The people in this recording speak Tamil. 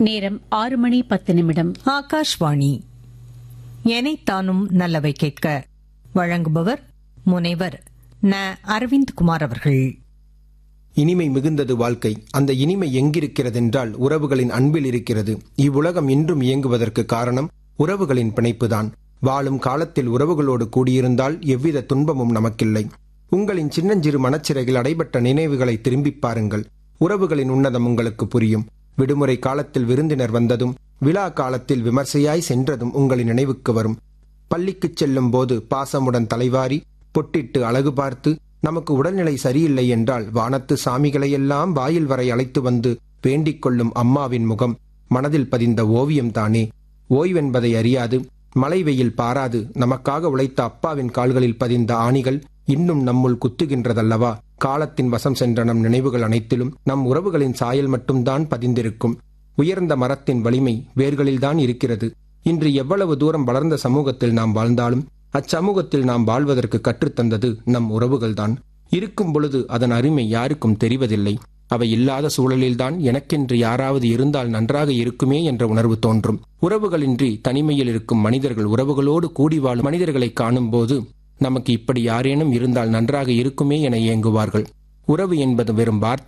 நேரம் ஆறு மணி பத்து நிமிடம் ஆகாஷ்வாணி எனைத்தானும் நல்லவை கேட்க வழங்குபவர் முனைவர் ந அரவிந்த் குமார் அவர்கள் இனிமை மிகுந்தது வாழ்க்கை அந்த இனிமை எங்கிருக்கிறதென்றால் உறவுகளின் அன்பில் இருக்கிறது இவ்வுலகம் இன்றும் இயங்குவதற்கு காரணம் உறவுகளின் பிணைப்புதான் வாழும் காலத்தில் உறவுகளோடு கூடியிருந்தால் எவ்வித துன்பமும் நமக்கில்லை உங்களின் சின்னஞ்சிறு மனச்சிறையில் அடைபட்ட நினைவுகளை திரும்பிப் பாருங்கள் உறவுகளின் உன்னதம் உங்களுக்கு புரியும் விடுமுறை காலத்தில் விருந்தினர் வந்ததும் விழா காலத்தில் விமர்சையாய் சென்றதும் உங்களின் நினைவுக்கு வரும் பள்ளிக்குச் செல்லும் போது பாசமுடன் தலைவாரி பொட்டிட்டு அழகு பார்த்து நமக்கு உடல்நிலை சரியில்லை என்றால் வானத்து சாமிகளையெல்லாம் வாயில் வரை அழைத்து வந்து வேண்டிக் கொள்ளும் அம்மாவின் முகம் மனதில் பதிந்த ஓவியம்தானே ஓய்வென்பதை அறியாது மழை வெயில் பாராது நமக்காக உழைத்த அப்பாவின் கால்களில் பதிந்த ஆணிகள் இன்னும் நம்முள் குத்துகின்றதல்லவா காலத்தின் வசம் சென்ற நம் நினைவுகள் அனைத்திலும் நம் உறவுகளின் சாயல் மட்டும்தான் பதிந்திருக்கும் உயர்ந்த மரத்தின் வலிமை வேர்களில்தான் இருக்கிறது இன்று எவ்வளவு தூரம் வளர்ந்த சமூகத்தில் நாம் வாழ்ந்தாலும் அச்சமூகத்தில் நாம் வாழ்வதற்கு கற்றுத்தந்தது நம் உறவுகள்தான் இருக்கும் பொழுது அதன் அருமை யாருக்கும் தெரிவதில்லை அவை இல்லாத சூழலில்தான் எனக்கென்று யாராவது இருந்தால் நன்றாக இருக்குமே என்ற உணர்வு தோன்றும் உறவுகளின்றி தனிமையில் இருக்கும் மனிதர்கள் உறவுகளோடு கூடி வாழும் மனிதர்களை காணும்போது நமக்கு இப்படி யாரேனும் இருந்தால் நன்றாக இருக்குமே என ஏங்குவார்கள் உறவு என்பது வெறும் வார்த்தை